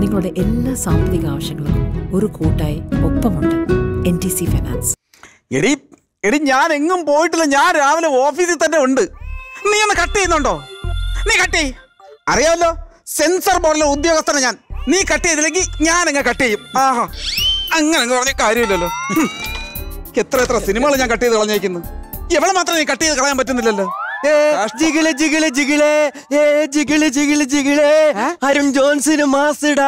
നിങ്ങളുടെ എല്ലാ സാമ്പത്തിക ആവശ്യങ്ങൾക്കും ഒരു കൂട്ടായി ഒപ്പമുണ്ട് എൻ ടി സി ഫൈനാൻസ് എടി എടി ഞാൻ എങ്ങും പോയിട്ടില്ല ഞാൻ രാവിലെ ഓഫീസിൽ തന്നെ ഉണ്ട് നീ ഒന്ന് കട്ട് ചെയ്യുന്നുണ്ടോ നീ കട്ട് ചെയ് അറിയാമല്ലോ സെൻസർ ബോർഡിലെ ഉദ്യോഗസ്ഥനാണ് ഞാൻ നീ കട്ട് ചെയ്തില്ലെങ്കിൽ ഞാൻ അങ്ങ് കട്ട് ചെയ്യും ആഹാ അങ്ങനെ അങ്ങ് പറഞ്ഞ കാര്യമില്ലല്ലോ ഹും. എത്ര എത്ര സിനിമകൾ ഞാൻ കട്ട് ചെയ്ത് കളഞ്ഞേക്കുന്നു എവിടെ മാത്രം നീ കട്ട് ചെയ്ത് കളയാൻ പറ്റുന്നില്ലല്ലോ ഏ, ജിഗിള് ജിഗിള് ജിഗിളേ ഏ ജിഗിള് ജിഗിള് ജിഗിളേ അരുൺ ജോൺസിന് മാസിടാ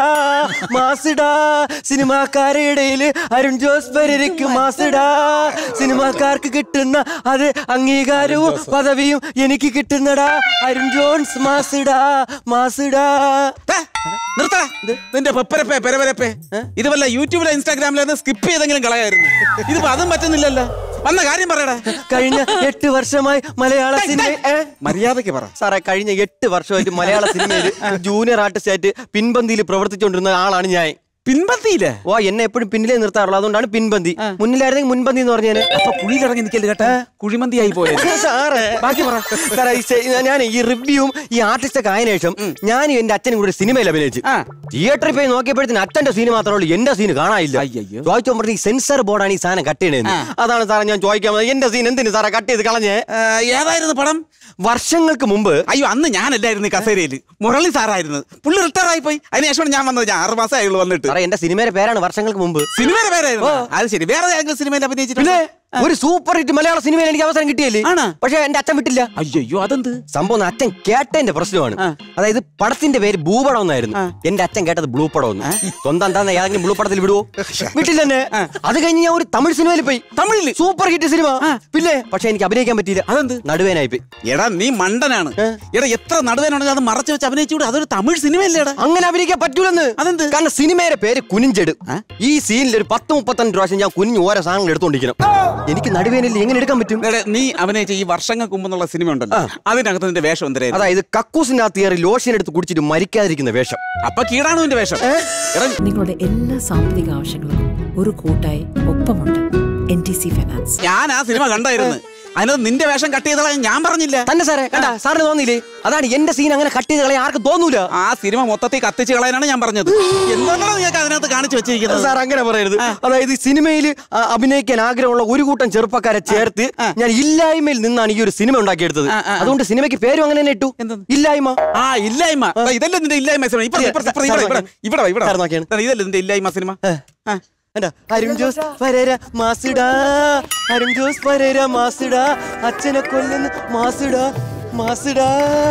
മാസിടാ സിനിമാക്കാരുടെ ഇടയില് അരുൺ ജോസ് പെരേരയ്ക്ക് മാസിടാ സിനിമാക്കാർക്ക് കിട്ടുന്ന അത് അംഗീകാരവും പദവിയും എനിക്ക് കിട്ടുന്നടാ അരുൺ ജോൺസ് മാസിടാ മാസിടാ ഏ, നിർത്തടാ. നിന്റെ പെപ്പരപ്പേ പെരവരപ്പേ ഇത് വല്ല യൂട്യൂബിലോ ഇൻസ്റ്റാഗ്രാമിലോ സ്കിപ്പ് ചെയ്തെങ്കിലും കളയായിരുന്നു ഇതിപ്പോ അതും പറ്റുന്നില്ലല്ലോ വന്ന കാര്യം പറയടാ കഴിഞ്ഞ എട്ട് വർഷമായി മലയാള സിനിമ ഏ? മര്യാദക്ക് പറ സാറേ കഴിഞ്ഞ എട്ട് വർഷമായിട്ട് മലയാള സിനിമയിൽ ജൂനിയർ ആർട്ടിസ്റ്റ് ആയിട്ട് പിൻപന്തിയിൽ പ്രവർത്തിച്ചുകൊണ്ടിരുന്ന ആളാണ് ഞാൻ പിൻപത്തിയില്ലേ ഓ എന്നെ എപ്പോഴും പിന്നിലേ നിർത്താറുള്ളൂ അതുകൊണ്ടാണ് പിൻപന്തി മുന്നിലായിരുന്നെങ്കിൽ മുൻപന്തി എന്ന് പറഞ്ഞാല് അപ്പൊ കുഴിയിലിറങ്ങി നിൽക്കല് കേട്ടാ കുഴിമന്തിയായി പോയത് സാറേ ബാക്കി പറ സാറേ ഈ സെ- ഞാൻ ഈ റിവ്യൂവും ഈ ആർട്ടിസ്റ്റ് ഒക്കെ ആയതിനു ശേഷം ഞാനും എന്റെ അച്ഛനും കൂടെ സിനിമയിൽ അഭിനയിച്ചു ആ. തിയേറ്ററിൽ പോയി നോക്കിയപ്പോഴത്തേന് അച്ഛന്റെ സീന് മാത്രമേ ഉള്ളൂ എന്റെ സീന് കാണാനില്ല അയ്യയ്യോ. ചോദിച്ചോ പറഞ്ഞ ഈ സെൻസർ ബോർഡാണ് ഈ സാധനം കട്ട് ചെയ്യണേന്ന് അതാണ് സാറേ ഞാൻ ചോദിക്കാൻ വന്നത്. എന്റെ സീൻ എന്തിനു സാറേ കട്ട് ചെയ്ത് കളഞ്ഞേ ആ, ഏതായിരുന്നു പടം വർഷങ്ങൾക്ക് മുമ്പ് അയ്യോ അന്ന് ഞാനല്ലായിരുന്നു ഈ കസേരയിൽ മുരളി സാറായിരുന്നു പുള്ളി റിട്ടയർ ആയി പോയി അതിനുശേഷമാണ് ഞാൻ വന്നത് ഞാൻ ആറ് മാസം ആയുള്ളൂ വന്നിട്ട് സാറേ എന്റെ സിനിമയുടെ പേരാണ് വർഷങ്ങൾക്ക് മുമ്പ് സിനിമയുടെ പേരായിരുന്നു അത് ശരി വേറെ ഏതെങ്കിലും സിനിമയിൽ അഭിനയിച്ചിട്ടില്ലേ ഒരു സൂപ്പർ ഹിറ്റ് മലയാള സിനിമയിൽ എനിക്ക് അവസരം കിട്ടിയല്ലേ ആണോ? പക്ഷെ എന്റെ അച്ഛൻ വിട്ടില്ല അയ്യോ അതെന്ത് സംഭവം ഒന്ന് അച്ഛൻ കേട്ടതിന്റെ പ്രശ്നമാണ് അതായത് പടത്തിന്റെ പേര് ഭൂപടം എന്നായിരുന്നു എന്റെ അച്ഛൻ കേട്ടത് ബ്ലൂ പടം എന്ന് സ്വന്തം എന്താന്ന് ഏതെങ്കിലും ബ്ലൂ പടത്തിൽ വിടുവോ വീട്ടിൽ തന്നെ അത് കഴിഞ്ഞ് ഞാൻ ഒരു തമിഴ് സിനിമയിൽ പോയി തമിഴില് സൂപ്പർ ഹിറ്റ് സിനിമ പിന്നെ പക്ഷെ എനിക്ക് അഭിനയിക്കാൻ പറ്റിയില്ല അതെന്ത്? നടുവേനായി പോയി എടാ നീ മണ്ടനാണ് എടാ എത്ര നടുവേനുണ്ടെങ്കിൽ അത് മറച്ചു വെച്ച് അഭിനയിച്ചുകൂടെ അതൊരു തമിഴ് സിനിമയല്ലേടാ അങ്ങനെ അഭിനയിക്കാൻ പറ്റൂലെന്ന് അതെന്ത്? കാരണം സിനിമയുടെ പേര് കുനിഞ്ചെട് ഈ സീനിൽ ഒരു പത്ത് മുപ്പത്തഞ്ച് പ്രാവശ്യം ഞാൻ കുനിഞ്ഞ് ഓരോ സാധനങ്ങൾ എടുത്തോണ്ടിരിക്കണം എനിക്ക് നടുവേനിൽ എങ്ങനെ എടുക്കാൻ പറ്റും എടാ, നീ അഭിനയിച്ച ഈ വർഷങ്ങൾക്ക് മുമ്പെന്നുള്ള സിനിമ ഉണ്ടല്ലോ അതിനകത്ത് നിന്റെ വേഷം എന്തരായിരുന്നു അതായത് കക്കൂസിനകത്ത് കയറി ലോഷൻ എടുത്ത് കുടിച്ചിട്ട് മരിക്കാതിരിക്കുന്ന വേഷം അപ്പൊ കീടാണുവിന്റെ വേഷം എടാ നിങ്ങളുടെ എല്ലാ സാമ്പത്തിക ആവശ്യങ്ങൾക്കും ഒരു കൂട്ടായി ഒപ്പമുണ്ട് എൻ ടി സി ഫൈനാൻസ് ഞാൻ ആ സിനിമ കണ്ടായിരുന്നു അതിനകത്ത് നിന്റെ വേഷം കട്ട് ചെയ്തതാ ഞാൻ പറഞ്ഞില്ല തന്നെ സാറേ കണ്ടാ സാറിന് തോന്നിയില്ലേ അതാണ് എന്റെ സീൻ അങ്ങനെ കട്ട് ചെയ്ത് കളയാൻ ആർക്കും തോന്നൂല ആ സിനിമ മൊത്തത്തിൽ കത്തിച്ച് കളയാനാണ് ഞാൻ പറഞ്ഞത് എന്താണ് നിങ്ങൾക്ക് അതിനകത്ത് കാണിച്ചു വെച്ചിരിക്കുന്നത് സാർ അങ്ങനെ പറയരുത് അതായത് സിനിമയിൽ അഭിനയിക്കാൻ ആഗ്രഹമുള്ള ഒരു കൂട്ടം ചെറുപ്പക്കാരെ ചേർത്ത് ഞാൻ ഇല്ലായ്മയിൽ നിന്നാണ് ഈ ഒരു സിനിമ ഉണ്ടാക്കിയെടുത്തത് അതുകൊണ്ട് സിനിമയ്ക്ക് പേരും അങ്ങനെ തന്നെ ഇട്ടു എന്തെന്ന്? ഇല്ലായ്മ ആ ഇല്ലായ്മ ദാ ഇതല്ലേ നിന്റെ ഇല്ലായ്മ സിനിമ ഇപ്പുറത്ത്, ഇപ്പുറത്ത്, ഇപ്പുറത്ത്, ഇവിടെ, ഇവിടെ, ഇവിടെ, ഇവിടെ. സാർ നോക്കിയാണ്. ദാ ഇതല്ലേ നിന്റെ ഇല്ലായ്മ സിനിമ ആ. കണ്ടാ? അരുൺ ജോസ് പരേര മാസിടാ അരുൺ ജോസ് പരേര മാസിടാ അച്ഛനെ കൊല്ലുന്ന മാസിടാ മാസിടാ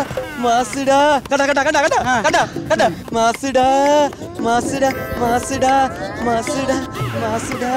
മാസിടാ കണ്ടാ കണ്ടാ കണ്ടാ കണ്ടാ കണ്ടാ കണ്ടാ മാസിടാ മാസിടാ മാസിടാ മാസിടാ മാസിടാ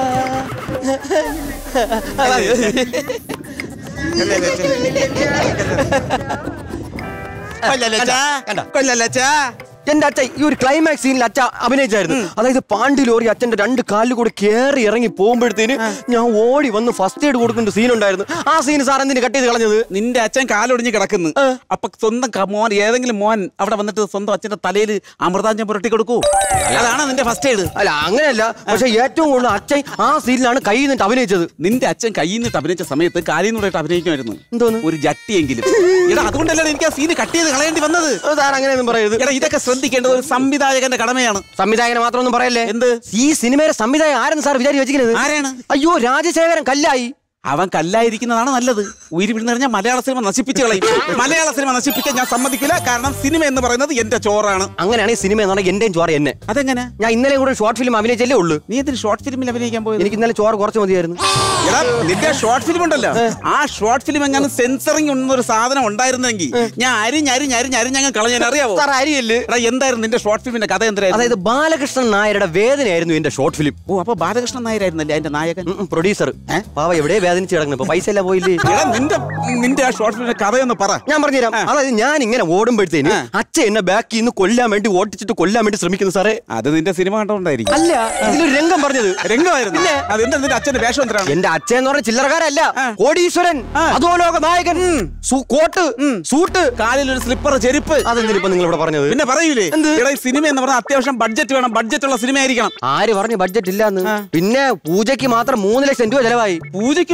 കൊല്ലല്ലച്ചാ. കണ്ടാ? കൊല്ലല്ലച്ചാ. എന്റെ അച്ഛൻ ഈ ഒരു ക്ലൈമാക്സ് സീനിൽ അച്ഛ അഭിനയിച്ചായിരുന്നു അതായത് പാണ്ടി ലോറി അച്ഛന്റെ രണ്ട് കാലിൽ കൂടെ കയറി ഇറങ്ങി പോകുമ്പോഴത്തേന് ഞാൻ ഓടി വന്ന് ഫസ്റ്റ് എയ്ഡ് കൊടുക്കേണ്ട സീൻ ഉണ്ടായിരുന്നു ആ സീൻ സാർ എന്തിനു കട്ട് ചെയ്ത് കളഞ്ഞത് നിന്റെ അച്ഛൻ കാലൊടിഞ്ഞ് കിടക്കുന്നു അപ്പൊ സ്വന്തം ക- മോൻ ഏതെങ്കിലും മോൻ അവിടെ വന്നിട്ട് സ്വന്തം അച്ഛന്റെ തലയിൽ അമൃതാഞ്ജം പുരട്ടി കൊടുക്കൂ അതാണ് നിന്റെ ഫസ്റ്റ് എയ്ഡ് അല്ല അങ്ങനെയല്ല പക്ഷെ ഏറ്റവും കൂടുതൽ അച്ഛൻ ആ സീനിലാണ് കൈ നിന്നിട്ട് അഭിനയിച്ചത് നിന്റെ അച്ഛൻ കയ്യിൽ നിന്നിട്ട് അഭിനയിച്ച സമയത്ത് കാലിൽ നിന്നിട്ട് അഭിനയിക്കുമായിരുന്നു എന്തോന്ന്? ഒരു ജട്ടിയെങ്കിലും എടാ അതുകൊണ്ടല്ലേ എനിക്ക് ആ സീന് കട്ട് ചെയ്ത് കളയേണ്ടി വന്നത് അത് സാർ അങ്ങനെയൊന്നും പറയരുത് എടാ ഇതൊക്കെ ശ്രദ്ധിക്കേണ്ടത് ഒരു സംവിധായകന്റെ കടമയാണ് സംവിധായകനെ മാത്രമൊന്നും പറയല്ലേ എന്ത്? ഈ സിനിമയുടെ സംവിധായകൻ ആരെന്ന് സാർ വിചാരിച്ച് വെച്ചിരിക്കുന്നത് ആരാണ് അയ്യോ രാജശേഖരൻ കല്ലായി അവൻ കല്ലായിരിക്കുന്നതാണ് നല്ലത് ഉയിര് വിഴുന്നറിഞ്ഞാൽ മലയാള സിനിമ നശിപ്പിച്ച് കളയും മലയാള സിനിമ നശിപ്പിക്കാൻ ഞാൻ സമ്മതിക്കില്ല കാരണം സിനിമ എന്ന് പറയുന്നത് എന്റെ ചോറാണ് അങ്ങനെയാണെങ്കിൽ സിനിമ എന്ന് പറഞ്ഞാൽ എന്റെയും ചോര എന്നെ അതെങ്ങനെ ഞാൻ ഇന്നലെ കൂടെ ഷോർട്ട് ഫിലിം അഭിനയിച്ചല്ലേ ഉള്ളൂ നീ എന്തിന് ഷോർട്ട് ഫിലിമിൽ അഭിനയിക്കാൻ പോയത് എനിക്ക് ഇന്നലെ ചോര കുറച്ച് മതിയായിരുന്നു എടാ നിന്റെ ഷോർട്ട് ഫിലിം ഉണ്ടല്ലോ ആ ഷോർട്ട് ഫിലിം എങ്ങനെ സെൻസറിങ് എന്നൊരു സാധനം ഉണ്ടായിരുന്നെങ്കിൽ ഞാൻ അരിഞ്ഞ് അരിഞ്ഞ് അരിഞ്ഞ് കളഞ്ഞാൽ അറിയാവോ സാർ അരിയല്ലേ എടാ എന്തായിരുന്നു നിന്റെ ഷോർട്ട് ഫിലിമിന്റെ കഥ എന്തായിരുന്നു അതായത് ബാലകൃഷ്ണൻ നായരുടെ വേദനയായിരുന്നു എന്റെ ഷോർട്ട് ഫിലിം ഓ അപ്പൊ ബാലകൃഷ്ണൻ നായരായിരുന്നല്ലേ അതിന്റെ നായകൻ പ്രൊഡ്യൂസർ പാവ എവിടെ വേദനിച്ച് കിടക്കുന്നു ഇപ്പൊ പൈസ എല്ലാം പോയില്ലേ എടാ നിന്റെ നിന്റെ ആ ഷോർട്ട് ഫിലിമിന്റെ കഥയൊന്ന് പറ ഞാൻ പറഞ്ഞുതരാം അതായത് ഞാൻ ഇങ്ങനെ ഓടുമ്പോഴത്തേന് അച്ഛൻ എന്നെ ബാക്കിൽ നിന്ന് കൊല്ലാൻ വേണ്ടി ഓട്ടിച്ചിട്ട് കൊല്ലാൻ വേണ്ടി ശ്രമിക്കുന്നു സാറേ അത് നിന്റെ സിനിമ കണ്ടോണ്ടായിരിക്കും അല്ല ഇതിലൊരു രംഗം പറഞ്ഞത് രംഗമായിരുന്നു അതെന്താ നിന്റെ അച്ഛന്റെ വേഷം എന്തിനാണ് എന്റെ അച്ഛൻ എന്ന് പറഞ്ഞ ചില്ലറക്കാരല്ല കോടീശ്വരൻ അധോലോക നായകൻ സു- കോട്ട് സൂട്ട് കാലിൽ ഒരു സ്ലിപ്പർ ചെരുപ്പ് അതെന്തിനാ ഇപ്പൊ നിങ്ങൾ ഇവിടെ പറഞ്ഞത് പിന്നെ പറയൂലേ എടാ ഈ സിനിമ എന്ന് പറഞ്ഞാൽ അത്യാവശ്യം ബഡ്ജറ്റ് വേണം ബഡ്ജറ്റ് ഉള്ള സിനിമ ആയിരിക്കണം ആര് പറഞ്ഞു ബഡ്ജറ്റ് ഇല്ലാന്ന് പിന്നെ പൂജയ്ക്ക് മാത്രം മൂന്ന് ലക്ഷം രൂപ ചെലവായി പൂജയ്ക്ക്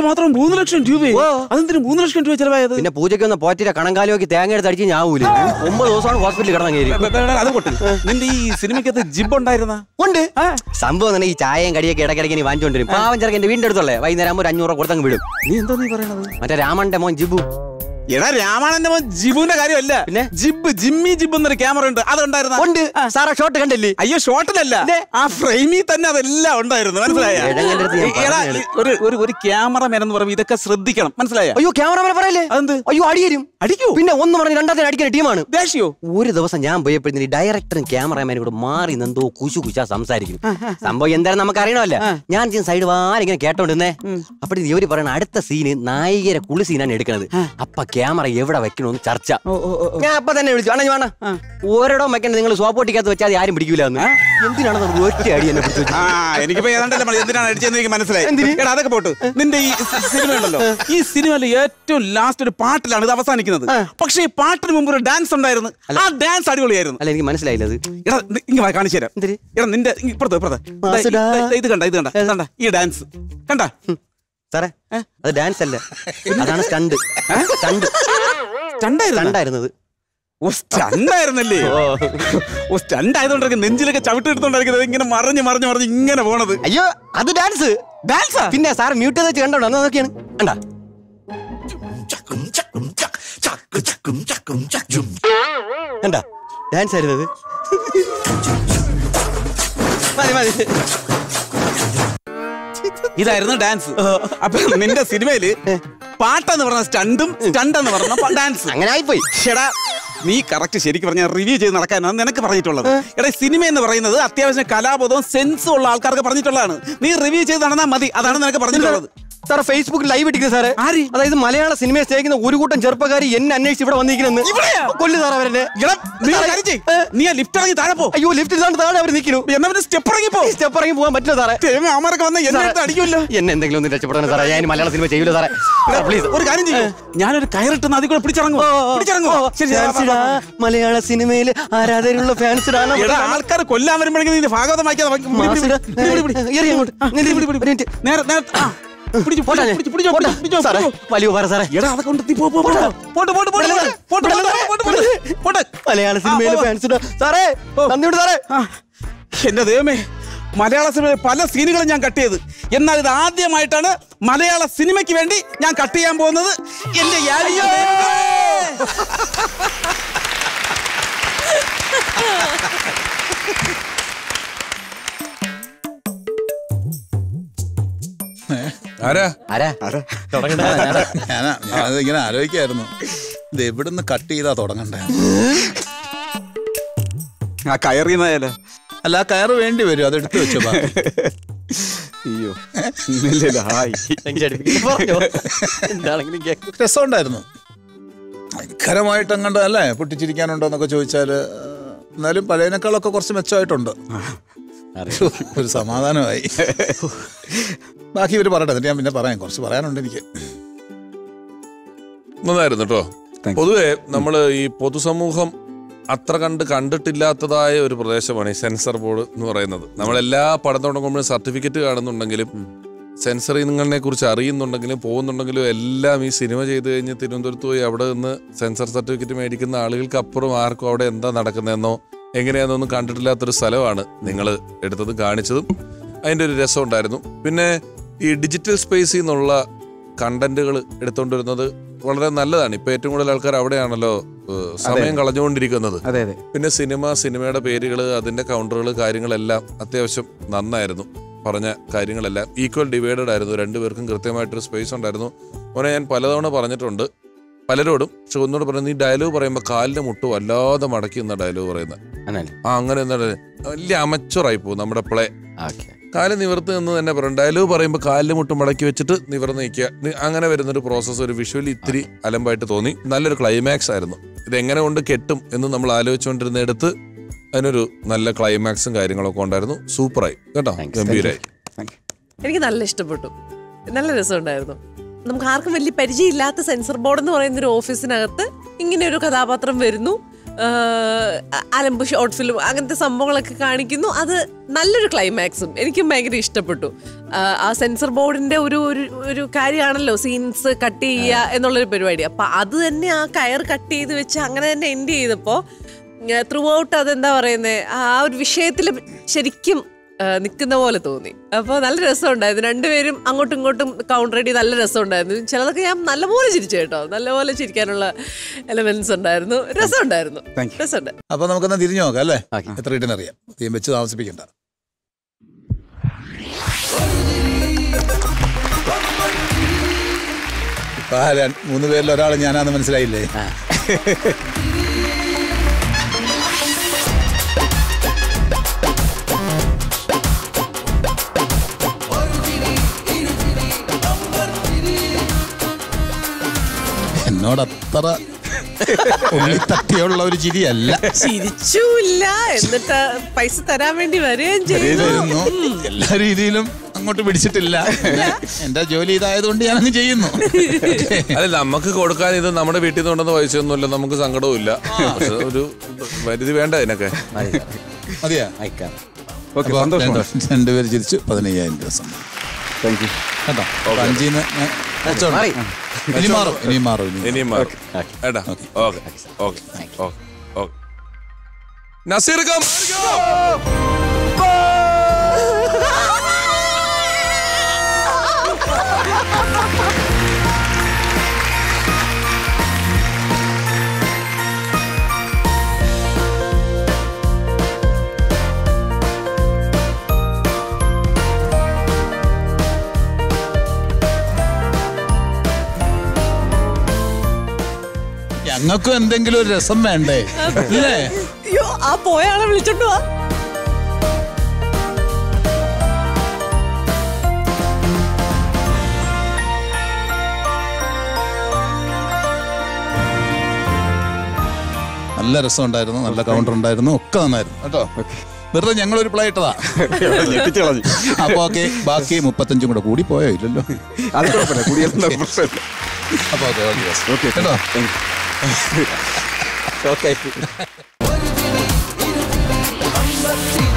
മാത്രം മൂന്ന് ലക്ഷം രൂപയോ ഓ. അതെന്തിന് മൂന്ന് ലക്ഷം രൂപ ചെലവായത് പിന്നെ പൂജയ്ക്ക് ഒന്ന് പോറ്റിന്റെ കണങ്കാലുമൊക്കെ തേങ്ങ എടുത്ത് അടിച്ച് ഞാവൂല് ഒമ്പത് ദിവസമാണ് ഹോസ്പിറ്റലിൽ കിടന്നങ്ങേരി ബ- ബ- ബ- അത് പൊട്ട് നിന്റെ ഈ സിനിമയ്ക്കകത്ത് ജിബ് ഉണ്ടായിരുന്ന ഉണ്ട് സംഭവം തന്നെ ഈ ചായയും കടിയൊക്കെ ഇടയ്ക്കിടയ്ക്ക് നീ വാങ്ങിച്ചോണ്ടിരും പാവം ചെറുക്കൻ എന്റെ വീടിന്റെ അടുത്തുള്ളേ വൈകുന്നേരം ആകുമ്പോൾ ഒരു അഞ്ഞൂറ് കൊടുത്തങ്ങ് വിടും നീ എന്താ നീ പറയണത് മറ്റേ രാമന്റെ മോൻ ജിബു എടാ രാമാനന്റെ മോൻ ജിബുവിന്റെ കാര്യമല്ല പിന്നെ? ജിബ് ജിമ്മി ജിബ് എന്നൊരു ക്യാമറ ഉണ്ട് അതുണ്ടായിരുന്ന ഉണ്ട് സാറാ ഷോട്ട് കണ്ടില്ലേ അയ്യോ ഷോട്ടിലല്ല ഇല്ലേ? ആ ഫ്രെയിമിൽ തന്നെ അതെല്ലാം ഉണ്ടായിരുന്നു മനസ്സിലായ എടങ്ങേന്റെ അടുത്ത് ഞാൻ എടാ, പറഞ്ഞതാണ്. ഒരു ഒരു ഒരു ക്യാമറമാൻ എന്ന് പറയുമ്പോൾ ഇതൊക്കെ ശ്രദ്ധിക്കണം മനസ്സിലായ അയ്യോ ക്യാമറമാനെ പറയല്ലേ അതെന്ത്? അയ്യോ അടിയരും അടിക്കോ പിന്നെ ഒന്ന് പറഞ്ഞ് രണ്ടാമത്തെ അടിക്കുന്ന ടീമാണ് ദേഷ്യോ ഒരു ദിവസം ഞാൻ പോയപ്പോഴത്തേന് ഡയറക്ടറും ക്യാമറമാനും കൂടെ മാറി നിന്നെന്തോ കുശു കുശാ സംസാരിക്കുന്നു സംഭവം എന്തായാലും നമുക്ക് അറിയണമല്ല ഞാൻ ചെന്ന് സൈഡ് വാരിങ്ങനെ കേട്ടോണ്ടിരുന്നേ അപ്പഴേ ഇവര് പറയണ അടുത്ത സീന് നായികരെ കുളി സീനാണ് എടുക്കുന്നത് അപ്പൊ ക്യാമറ എവിടെ വെക്കണമെന്ന് ചർച്ച ഞാൻ അപ്പൊ തന്നെ വിളിച്ചു അണ്ണ വേണ ഓരോടോ വെക്കണ്ട നിങ്ങൾ സോപ്പോട്ടിക്കകത്ത് വെച്ചാൽ ആരും പിടിക്കൂല എന്ന് എന്തിനാണ് നമ്മൾ ഒറ്റ അടി എന്നെ പിടിച്ചു വെച്ചത്? ആ എനിക്കിപ്പോ ഏതാണ്ടല്ലേ മതി എന്തിനാണ് അടിച്ചതെന്ന് എനിക്ക് മനസ്സിലായി എടാ അതൊക്കെ പോട്ട് നിന്റെ ഈ സി- സിനിമ ഉണ്ടല്ലോ ഈ സിനിമയിലെ ഏറ്റവും ലാസ്റ്റ് ഒരു പാട്ടിലാണ് ഇത് അവസാനിക്കുന്നത് പക്ഷേ ഈ പാട്ടിന് മുമ്പ് ഒരു ഡാൻസ് ഉണ്ടായിരുന്നു ആ ഡാൻസ് അടിപൊളിയായിരുന്നു അല്ല എനിക്ക് മനസ്സിലായില്ല അത് എടാ നി- ഇങ്ങ് വാ കാണിച്ചു തരാം എന്തിന്? എടാ നിന്റെ ഇങ്ങ് ഇപ്പുറത്ത് ഇപ്പുറത്ത് ദാ ഈ- വാസുടാ. ദാ ഇത് കണ്ട ഇത് കണ്ട കണ്ട ഈ ഡാൻസ് കണ്ട സാറേ അത് ഡാൻസ് അല്ല അതാണ് സ്റ്റണ്ട് സ്റ്റണ്ട് സ്റ്റണ്ടായിരുന്നു സ്റ്റണ്ടായിരുന്നത് ഓ സ്റ്റണ്ടായിരുന്നല്ലേ ഓ സ്റ്റണ്ട് ആയതുകൊണ്ടായിരിക്കും നെഞ്ചിലൊക്കെ ചവിട്ടെടുത്തോണ്ടായിരിക്കും ഇങ്ങനെ മറിഞ്ഞ് മറിഞ്ഞ് മറിഞ്ഞ് ഇങ്ങനെ പോണത് അയ്യോ അത് ഡാൻസ് ഡാൻസാ പിന്നെ സാർ മ്യൂട്ട് ചെയ്ത് വെച്ച് കണ്ടോ അന്ന് നോക്കിയാണ് കണ്ടാ കണ്ടാ ഡാൻസ് ആയിരുന്നത് മതി മതി ഇതായിരുന്നു ഡാൻസ് അപ്പൊ നിന്റെ സിനിമയില് പാട്ടെന്ന് പറഞ്ഞ സ്റ്റണ്ടും സ്റ്റണ്ട് എന്ന് പറഞ്ഞ ഡാൻസ് അങ്ങനെ ആയിപ്പോയി എടാ നീ കറക്റ്റ് ശരിക്കും പറഞ്ഞാൽ റിവ്യൂ ചെയ്ത് നടക്കാനാണ് നിനക്ക് പറഞ്ഞിട്ടുള്ളത് എടാ ഈ സിനിമ എന്ന് പറയുന്നത് അത്യാവശ്യം കലാബോധവും സെൻസും ഉള്ള ആൾക്കാർക്ക് പറഞ്ഞിട്ടുള്ളതാണ് നീ റിവ്യൂ ചെയ്ത് നടന്നാൽ മതി അതാണ് നിനക്ക് പറഞ്ഞിട്ടുള്ളത് സാറേ ഫേസ്ബുക്കിൽ ലൈവ് ഇട്ടിക്കുന്നത് സാറേ ആര്? അതായത് മലയാള സിനിമയെ സ്നേഹിക്കുന്ന ഒരു കൂട്ടം ചെറുപ്പക്കാരി എന്നെ അന്വേഷിച്ച് ഇവിടെ വന്നിരിക്കുന്നു ഇവിടെയാ? കൊല്ലു സാറേ അവരെ എടാ നീ ഒരു കാര്യം ചെയ്യ്. നീ ആ ലിഫ്റ്റ് ഇറങ്ങി താഴെ പോ അയ്യോ ലിഫ്റ്റ് ഇതാണ്ട് താഴെ അവർ നിൽക്കുന്നു എന്നാ സ്റ്റെപ്പ് ഇറങ്ങി പോ സ്റ്റെപ്പ് ഇറങ്ങി പോകാൻ പറ്റില്ല സാറേ ദൈവമേ, അവന്മാരൊക്കെ വന്ന എന്നെ അടുത്ത് അടിക്കുമല്ലോ എന്നെ എന്തെങ്കിലും ഒന്ന് രക്ഷപ്പെടണം സാറേ ഞാൻ ഇനി മലയാള സിനിമ ചെയ്യൂല സാറേ പ്ലീസ് ഒരു കാര്യം ചെയ്യും ഞാനൊരു കയറിട്ട് അതിൽ കൂടെ പിടിച്ചിറങ്ങും പിടിച്ചിറങ്ങും ശരി ശരി, വാ, വാ, വാ. മലയാള സിനിമയിൽ ആരാധനയുള്ള ഫാൻസിടാണ് എടാ ആൾക്കാർ കൊല്ലാൻ വരുമ്പോഴേക്കും നീ ഭാഗവതം വായിക്കാതെ വായിക്ക്. പിടി, പിടി, പിടി, പിടി, പിടി, പിടി. എറി അങ്ങോട്ട്. ആ, നില്ല്, പിടി, പിടി, ഒരു മിനിറ്റ്. നേരെ നേരെ ആ. പിടിച്ചു, പോട്ടെ ഞാൻ. പിടിച്ചു, പിടിച്ചു, പോട്ടെ. പിടിച്ചു, പിടിച്ചു, സാറേ പിടിച്ചു. വലിയ ഉപകാരം സാറേ എടാ അതൊക്കെ കൊണ്ട് പോ, പോ, പോ, പോ. പോട്ട്, പോട്ട്, പോട്ട്, പോട്ട്, പോട്ട്, പോട്ട്, പോട്ട്, പോട്ട്, പോട്ട്. മലയാള ആ, സിനിമയിലെ പോ, പോ. ഫാൻസിടാ സാറേ നന്ദിയുണ്ട് സാറേ ആ, എന്റെ ദൈവമേ മലയാള സിനിമയിലെ പല സീനുകളും ഞാൻ കട്ട് ചെയ്ത് എന്നാൽ ഇത് ആദ്യമായിട്ടാണ് മലയാള സിനിമയ്ക്ക് വേണ്ടി ഞാൻ കട്ട് ചെയ്യാൻ പോകുന്നത് എന്റെ യാരിയോ ആരാ ആരാ ഞാനാ ഞാനത് ഇങ്ങനെ ആലോചിക്കായിരുന്നു ഇത് എവിടുന്ന് കട്ട് ചെയ്താ തുടങ്ങണ്ടേ ആ കയറിയെന്നായാലോ അല്ല ആ കയറ് വേണ്ടി വരും അത് എടുത്തു വെച്ചോ ബാക്കി. അയ്യോ ഇല്ല, ഇല്ല, ഹായ് പറഞ്ഞോ എന്താണെങ്കിലും കേൾക്കും രസമുണ്ടായിരുന്നു ഭയങ്കരമായിട്ട് അങ്ങോട്ട് അല്ലേ പൊട്ടിച്ചിരിക്കാനുണ്ടോ എന്നൊക്കെ ചോദിച്ചാൽ എന്നാലും പഴയതിനേക്കാളൊക്കെ കുറച്ച് മെച്ചമായിട്ടുണ്ട് ഒരു സമാധാനമായി ബാക്കി ഇവർ പറയട്ടെ എന്നിട്ട് ഞാൻ പിന്നെ പറയാം കുറച്ച് പറയാനുണ്ട് എനിക്ക് നന്നായിരുന്നു കേട്ടോ Thank you. പൊതുവെ നമ്മൾ ഈ പൊതുസമൂഹം അത്ര കണ്ട് കണ്ടിട്ടില്ലാത്തതായ ഒരു പ്രദേശമാണ് ഈ സെൻസർ ബോർഡ് എന്ന് പറയുന്നത് നമ്മളെല്ലാ പഠനം തുടങ്ങുമ്പോഴും സർട്ടിഫിക്കറ്റ് കാണുന്നുണ്ടെങ്കിലും സെൻസറിനെ കുറിച്ച് അറിയുന്നുണ്ടെങ്കിലും പോകുന്നുണ്ടെങ്കിലും എല്ലാം ഈ സിനിമ ചെയ്ത് കഴിഞ്ഞ് തിരുവനന്തപുരത്ത് പോയി അവിടെ നിന്ന് സെൻസർ സർട്ടിഫിക്കറ്റ് മേടിക്കുന്ന ആളുകൾക്ക് അപ്പുറം ആർക്കും അവിടെ എന്താ നടക്കുന്നതെന്നോ എങ്ങനെയാണെന്നൊന്നും കണ്ടിട്ടില്ലാത്തൊരു സ്ഥലമാണ് നിങ്ങൾ എടുത്തതും കാണിച്ചതും അതിൻ്റെ ഒരു രസം ഉണ്ടായിരുന്നു പിന്നെ ഈ ഡിജിറ്റൽ സ്പേസിൽ നിന്നുള്ള കണ്ടന്റുകൾ എടുത്തുകൊണ്ട് വരുന്നത് വളരെ നല്ലതാണ് ഇപ്പൊ ഏറ്റവും കൂടുതൽ ആൾക്കാർ അവിടെയാണല്ലോ ഏഹ്, സമയം കളഞ്ഞുകൊണ്ടിരിക്കുന്നത് അതെ അതെ പിന്നെ സിനിമ സിനിമയുടെ പേരുകൾ അതിന്റെ കൗണ്ടറുകൾ കാര്യങ്ങളെല്ലാം അത്യാവശ്യം നന്നായിരുന്നു പറഞ്ഞ കാര്യങ്ങളെല്ലാം ഈക്വൽ ഡിവൈഡഡ് ആയിരുന്നു രണ്ടുപേർക്കും കൃത്യമായിട്ടൊരു സ്പേസ് ഉണ്ടായിരുന്നു മോനെ ഞാൻ പലതവണ പറഞ്ഞിട്ടുണ്ട് പലരോടും പക്ഷെ ഒന്നുകൂടെ പറയുന്നത് ഈ ഡയലോഗ് പറയുമ്പോൾ കാലിന്റെ മുട്ട് വല്ലാതെ മടക്കി എന്ന ഡയലോഗ് പറയുന്നത് ആണല്ലേ ആ അങ്ങനെ എന്താ വലിയ അമച്ചുറായി പോകും നമ്മുടെ പ്ലേ ഓക്കെ കാല് നിവർത്ത് എന്ന് തന്നെ പറയും ഡയലോഗ് പറയുമ്പോൾ കാലിന് മുട്ട് മടക്കി വെച്ചിട്ട് നിവർന്ന് നിൽക്കുക നി- അങ്ങനെ വരുന്നൊരു പ്രോസസ്സ് ഒരു വിഷ്വലി ഇത്തിരി അലമ്പായിട്ട് തോന്നി നല്ലൊരു ക്ലൈമാക്സ് ആയിരുന്നു ഇത് എങ്ങനെ കൊണ്ട് കെട്ടും എന്ന് നമ്മൾ ആലോചിച്ചുകൊണ്ടിരുന്നിടത്ത് അതിനൊരു നല്ല ക്ലൈമാക്സും കാര്യങ്ങളൊക്കെ ഉണ്ടായിരുന്നു സൂപ്പറായി കേട്ടോ Thanks. ഗംഭീരായി എനിക്ക് നല്ല ഇഷ്ടപ്പെട്ടു നല്ല രസമുണ്ടായിരുന്നു നമുക്ക് ആർക്കും വലിയ പരിചയമില്ലാത്ത സെൻസർ ബോർഡ് എന്ന് പറയുന്ന ഒരു ഓഫീസിനകത്ത് ഇങ്ങനെ ഒരു കഥാപാത്രം വരുന്നു ആഹ് അലമ്പ് ഷോർട്ട് ഫിലിം അങ്ങനത്തെ സംഭവങ്ങളൊക്കെ കാണിക്കുന്നു അത് നല്ലൊരു ക്ലൈമാക്സും എനിക്കും ഭയങ്കര ഇഷ്ടപ്പെട്ടു ആ, ആ സെൻസർ ബോർഡിന്റെ ഒരു ഒരു ഒരു കാര്യമാണല്ലോ സീൻസ് കട്ട് ചെയ്യുക എന്നുള്ളൊരു പരിപാടി അപ്പൊ അത് തന്നെ ആ കയർ കട്ട് ചെയ്ത് വെച്ച് അങ്ങനെ തന്നെ എൻഡ് ചെയ്തപ്പോ ത്രൂ ഔട്ട് അതെന്താ പറയുന്നത് ആ ഒരു വിഷയത്തിൽ ശരിക്കും നിൽക്കുന്ന പോലെ തോന്നി അപ്പോൾ നല്ല രസമുണ്ടായിരുന്നു രണ്ടുപേരും അങ്ങോട്ടും ഇങ്ങോട്ടും കൗണ്ടർ അടി നല്ല രസമുണ്ടായിരുന്നു ചിലതൊക്കെ ഞാൻ നല്ലപോലെ ചിരിച്ചു കേട്ടോ നല്ലപോലെ ചിരിക്കാനുള്ള എലമെന്റ്സ് ഉണ്ടായിരുന്നു രസമുണ്ടായിരുന്നു Thank you. രസമുണ്ട് അപ്പൊ നമുക്കൊന്ന് തിരിഞ്ഞു നോക്കാം അല്ലേ ഓക്കേ. എത്ര ഇട്ടെന്ന് അറിയാം തീം വെച്ച് താമസിപ്പിക്കണ്ട ഇപ്പൊ ആ രണ്ട്- മൂന്ന് പേരിൽ ഒരാൾ ഞാനാന്ന് മനസ്സിലായില്ലേ എന്നോട് അത്ര ഉള്ളിത്തട്ടിയുള്ള ഒരു ചിരിയല്ല ചിരിച്ചുമില്ല എന്നിട്ട് പൈസ തരാൻ വേണ്ടി വരികയും ചെയ്തു വരുന്നു എല്ലാ രീതിയിലും അങ്ങോട്ട് പിടിച്ചിട്ടില്ല എന്റെ ജോലി ഇതായതുകൊണ്ട് ഞാനങ്ങ് ചെയ്യുന്നു അല്ല നമുക്ക് കൊടുക്കാൻ ഇത് നമ്മുടെ വീട്ടിൽ നിന്ന് കൊണ്ടുവന്ന പൈസയൊന്നുമില്ല നമുക്ക് സങ്കടവും ഇല്ല പക്ഷെ ഒരു പരിധി വേണ്ട ഇതിനൊക്കെ മതിയാ അയക്കാം ഓക്കെ അപ്പൊ സന്തോഷം രണ്ട് രണ്ടുപേര് ചിരിച്ചു പതിനയ്യായിരം രൂപ സമ്മാനം താങ്ക് യു കേട്ടോ അപ്പൊ അഞ്ചിന്ന് ഞാൻ വെച്ചോണ്ട്. മാറി. ഇനി മാറും ഇനി മാറും ഇനി ഇനിയും മാറും ഓക്കെ. ഏട്ടാ okay. Okay okay okay okay Naseer come ഞങ്ങൾക്കും എന്തെങ്കിലും ഒരു രസം വേണ്ടേ അല്ലേ അയ്യോ ആ പോയ ആളെ വിളിച്ചോണ്ട് വാ നല്ല രസം ഉണ്ടായിരുന്നു നല്ല കൗണ്ടർ ഉണ്ടായിരുന്നു ഒക്കെ നന്നായിരുന്നു കേട്ടോ വെറുതെ ഞങ്ങൾ ഒരു പ്ലേ ഇട്ടതാ ഞെട്ടിച്ച് കളഞ്ഞു അപ്പൊ ഓക്കെ ബാക്കി മുപ്പത്തഞ്ചും കൂടെ കൂടി പോയോ ഇല്ലല്ലോ അത് കുഴപ്പമില്ല കുടിയെല്ലാം പ്രശ്നമില്ല അപ്പൊ ഓക്കെ ഓക്കെ ഓക്കെ കേട്ടോ ഓക്കെ അമ്പത്തി